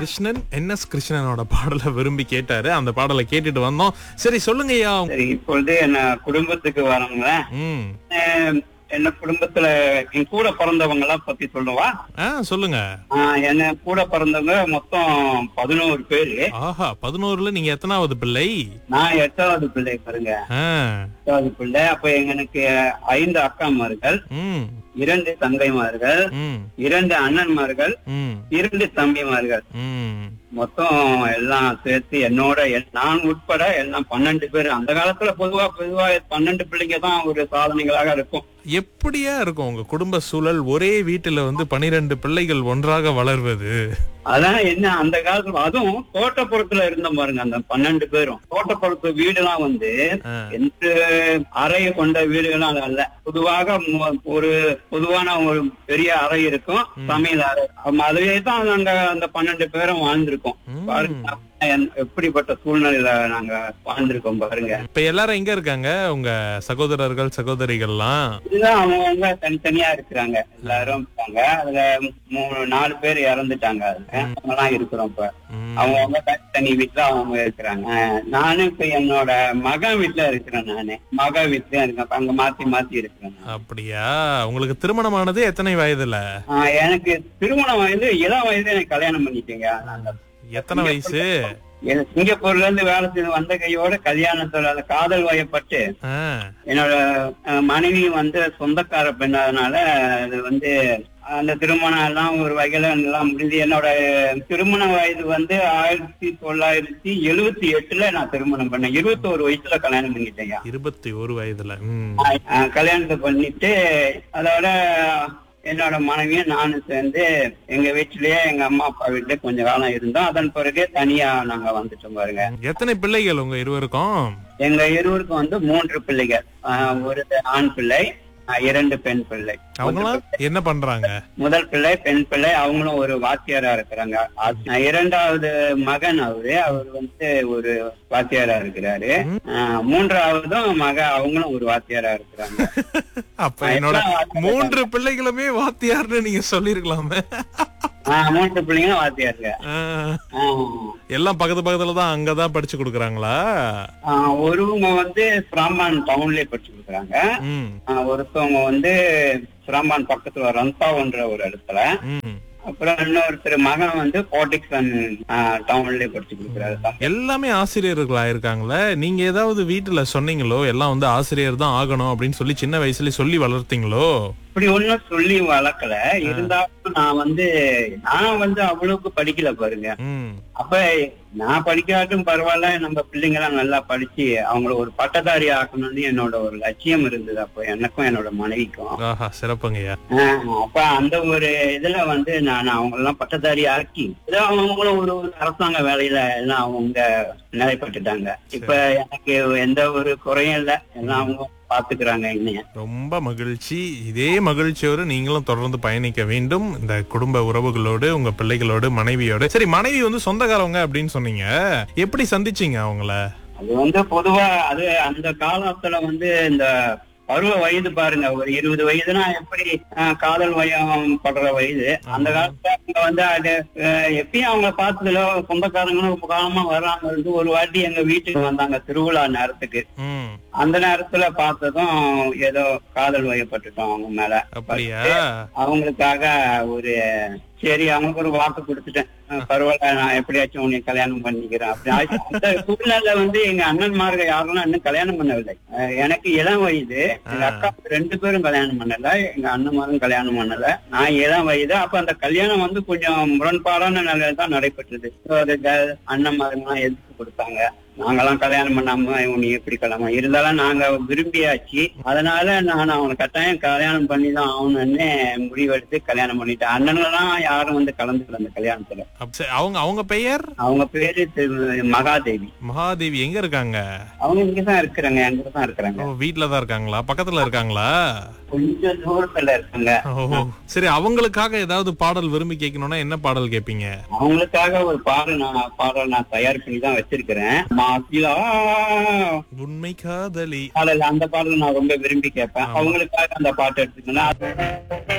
Krishnan N S கிருஷ்ணனோட பாடலை விரும்பி கேட்டாரு அந்த பாடலை கேட்டுட்டு வந்தோம் சரி சொல்லுங்க ஐயா சரி இப்பொழுது என்ன குடும்பத்துக்கு வரவங்களேன் ம் அஹ், என்ன குடும்பத்துல என் கூட பிறந்தவங்க எல்லாம் பத்தி சொல்லுவா ஆ சொல்லுங்க ஆஹ், என்ன கூட பிறந்தவங்க மொத்தம் பதினோரு பேரு ஆஹா பதினோருல நீங்க எத்தனாவது பிள்ளை நான் எட்டாவது பிள்ளை பாருங்க ஆ எட்டாவது பிள்ளை அப்ப எனக்கு ஐந்து அக்காமார்கள் ம் இரண்டு தங்கைமார்கள் ம் இரண்டு அண்ணன்மார்கள் ம் இரண்டு தம்பிமார்கள் ம் மொத்தம் எல்லாம் சேர்த்து என்னோட எல்- நான் உட்பட எல்லாம் பன்னெண்டு பேர் அந்த காலத்துல பொதுவா பொதுவா பன்னெண்டு பிள்ளைங்க தான் ஒரு சாதனைகளாக இருக்கும் எப்படியா இருக்கும் உங்க குடும்ப சூழல் ஒரே வீட்டுல வந்து பனிரெண்டு பிள்ளைகள் ஒன்றாக வளர்வது அதான் என்ன அந்த காலத்துல அதுவும் தோட்டப்புறத்துல இருந்த பாருங்க அந்த பன்னெண்டு பேரும் தோட்டப்புறத்து வீடுலாம் வந்து ஆ, எந்த அறையை கொண்ட வீடுகளும் அது அல்ல பொதுவாக மு- ஒரு பொதுவான ஒரு பெரிய அறை இருக்கும் சமையல் அறை ஆமா, அதுவே தான் நாங்க அந்த பன்னெண்டு பேரும் வாழ்ந்திருக்கோம் ம். பாருங்க என்- எப்படிப்பட்ட சூழ்நிலையில நாங்க வாழ்ந்திருக்கோம் பாருங்க இப்ப எல்லாரும் எங்க இருக்காங்க உங்க சகோதரர்கள் சகோதரிகள்லாம் இதுதான் அவங்கவுங்க தனித்தனியா இருக்கிறாங்க எல்லாரும் இருக்காங்க அதுல மூணு நாலு பேர் இறந்துட்டாங்க அதுல அவங்கலாம் இருக்கிறோம் இப்ப ம், அவங்கவுங்க தனித்தனி வீட்டுல அவங்க இருக்கிறாங்க அஹ் நானும் இப்ப என்னோட மகன் வீட்டுல இருக்கிறேன் நானு மக வீட்டுல இருக்கேன் அப்ப அங்க மாத்தி மாத்தி இருக்கிறேன் நான். அப்படியா உங்களுக்கு திருமணமானது எத்தனை வயதுல அஹ் எனக்கு திருமணம் வயது இளம் வயது எனக்கு கல்யாணம் பண்ணிட்டீங்க நான் எத்தனை வயசு எனக்கு சிங்கப்பூர்ல இருந்து வேலை செய்து வந்த கையோட கல்யாணத்தோட அந்த காதல் வயப்பட்டு ஆ, என்னோட அஹ், மனைவி வந்து சொந்தக்கார பெண்ணாதனால அது வந்து அந்த திருமணம் எல்லாம் ஒரு வகையில எல்லாம் முடிஞ்சு என்னோட திருமண வயது வந்து ஆயிரத்தி தொள்ளாயிரத்தி எழுவத்தி எட்டுல நான் திருமணம் பண்ணேன் இருபத்தோரு வயசுல கல்யாணம் பண்ணிட்டேன் இருபத்தி ஒரு வயதுல ம், அஹ், கல்யாணத்தை பண்ணிட்டு அதோட என்னோட மனைவியும் நானும் சேர்ந்து எங்க வீட்டிலேயே எங்க அம்மா அப்பா வீட்டுல கொஞ்ச காலம் இருந்தோம் அதன் பிறகு தனியா நாங்க வந்துட்டோம் பாருங்க எத்தனை பிள்ளைகள் உங்க இருவருக்கும் எங்க இருவருக்கும் வந்து மூன்று பிள்ளைகள் ஆஹ் ஒரு ஆண் பிள்ளை ஆஹ் இரண்டு பெண் பிள்ளை அவங்களாம் என்ன பண்றாங்க முதல் பிள்ளை பெண் பிள்ளை அவங்களும் ஒரு வாத்தியாரா இருக்கிறாங்க ஆஹ் இரண்டாவது மகன் அவரு அவர் வந்து ஒரு வாத்தியாரா இருக்கிறாரு ஆஹ் மூன்றாவதும் மக அவங்களும் ஒரு வாத்தியாரா இருக்கிறாங்க அப்ப என்னோட மூன்று பிள்ளைகளுமே வாத்தியார்னு நீங்க சொல்லிருக்கலாமே ஆஹ் மூன்று பிள்ளைங்களும் வாத்தியாருங்க ஆ, ஆஹ் எல்லாம் பக்கத்து பக்கத்துல தான் அங்கதான் படிச்சு கொடுக்கறாங்களா ஆஹ் ஒருவங்க வந்து பிராமான் டவுன்லயே படிச்சு கொடுக்குறாங்க ம் ஆஹ் ஒருத்தவங்க வந்து பிராமான் பக்கத்துல ரந்தாவன்ற ஒரு இடத்துல ம் அப்புறம் இன்னொருத்தர் மகன் வந்து கோட்டிக்சன் டவுன்லயே படிச்சு கொடுக்குறாரு எல்லாமே ஆசிரியர்களா இருக்காங்களே நீங்க ஏதாவது வீட்டுல சொன்னீங்களோ எல்லாம் வந்து ஆசிரியர் தான் ஆகணும் அப்படின்னு சொல்லி சின்ன வயசுல சொல்லி வளர்த்தீங்களோ இப்படி ஒண்ணும் சொல்லி வளர்க்கல இருந்தாலும் நான் வந்து நான் வந்து அவ்வளவுக்கு படிக்கல பாருங்க ம் அப்ப நான் படிக்காட்டும் பரவாயில்ல நம்ம பிள்ளைங்க எல்லாம் நல்லா படிச்சு அவங்கள ஒரு பட்டதாரி ஆக்கணும்னு என்னோட ஒரு லட்சியம் இருந்தது அப்போ எனக்கும் என்னோட மனைவிக்கும் ஆஹா சிறப்புங்கய்யா ஆஹ் அப்ப அந்த ஒரு இதுல வந்து நான் அவங்க எல்லாம் பட்டதாரி ஆக்கி ஏதோ அவங்களும் ஒரு ஒரு அரசாங்க வேலையில எல்லாம் அவங்க நிலைப்பட்டுட்டாங்க இப்ப எனக்கு எந்த ஒரு குறையும் இல்ல எல்லாம் அவங்க பாத்துக்கிறாங்க என்னைய ரொம்ப மகிழ்ச்சி இதே மகிழ்ச்சியோடு நீங்களும் தொடர்ந்து பயணிக்க வேண்டும் இந்த குடும்ப உறவுகளோடு உங்க பிள்ளைகளோடு மனைவியோடு சரி மனைவி வந்து சொந்தக்காரவங்க அப்படின்னு சொன்னீங்க எப்படி சந்திச்சீங்க அவங்கள அது வந்து பொதுவா அது அந்த காலத்துல வந்து இந்த பருவ வயது பாருங்க ஒரு இருபது வயதுனா எப்படி ஆஹ், காதல் வயம் படுற வயது அந்த காலத்துல அவங்க வந்து அது ஆஹ், எப்பயும் அவங்க பார்த்ததுல சொந்தக்காரங்களும் காலமா வராம இருந்து ஒரு வாட்டி எங்க வீட்டுக்கு வந்தாங்க திருவிழா நேரத்துக்கு ம் அந்த நேரத்துல பார்த்ததும் ஏதோ காதல் வயப்பட்டுட்டோம் அவங்க மேல அப்படியா அவங்களுக்காக ஒரு சரி அவங்களுக்கு ஒரு வாக்கு கொடுத்துட்டேன் அஹ் பரவாயில்ல நான் எப்படியாச்சும் உன்னை கல்யாணம் பண்ணிக்கிறேன் அப்படி ஆச்சு. அந்த சூழ்நிலை வந்து எங்க அண்ணன்மார்கள் யாரும் இன்னும் கல்யாணம் பண்ணவில்லை அஹ் எனக்கு இளம் வயது எங்க அக்கா ரெண்டு பேரும் கல்யாணம் பண்ணல எங்க அண்ணன்மாரும் கல்யாணம் பண்ணல நான் இளம் வயது அப்ப அந்த கல்யாணம் வந்து கொஞ்சம் முரண்பாடான நிலையில தான் நடைபெற்றது ஒரு க- அண்ணன்மாருங்கெல்லாம் எதிர்த்து கொடுத்தாங்க நாங்கெல்லாம் கல்யாணம் பண்ணாம உன்னை எப்படி கல்யாணம் இருந்தாலும் நாங்க விரும்பியாச்சு அதனால நான் அவனை கட்டாயம் கல்யாணம் பண்ணி தான் ஆகணும்னு முடிவெடுத்து கல்யாணம் பண்ணிட்டேன் அண்ணன்லாம் யாரும் வந்து கலந்துக்கல அந்த கல்யாணத்துல அப்ப சரி, அவங்க அவங்க பெயர் அவங்க பேரு திரு மகாதேவி மகாதேவி எங்க இருக்காங்க அவங்க இங்கதான் இருக்கிறாங்க எங்க தான் இருக்கிறாங்க ஓ, வீட்ல தான் இருக்காங்களா பக்கத்துல இருக்காங்களா கொஞ்சம் தூரத்துல இருக்காங்க ஓ சரி அவங்களுக்காக ஏதாவது பாடல் விரும்பி கேட்கணும்னா என்ன பாடல் கேட்பீங்க அவங்களுக்காக ஒரு பாடல் நான் பாடல் நான் தயார் பண்ணி தான் வச்சிருக்கிறேன் மாசிலா உண்மை காதலி பாடல் அந்த பாடல் நான் ரொம்ப விரும்பி கேட்பேன் அவங்களுக்காக அந்த பாட்டு எடுத்துக்கணும்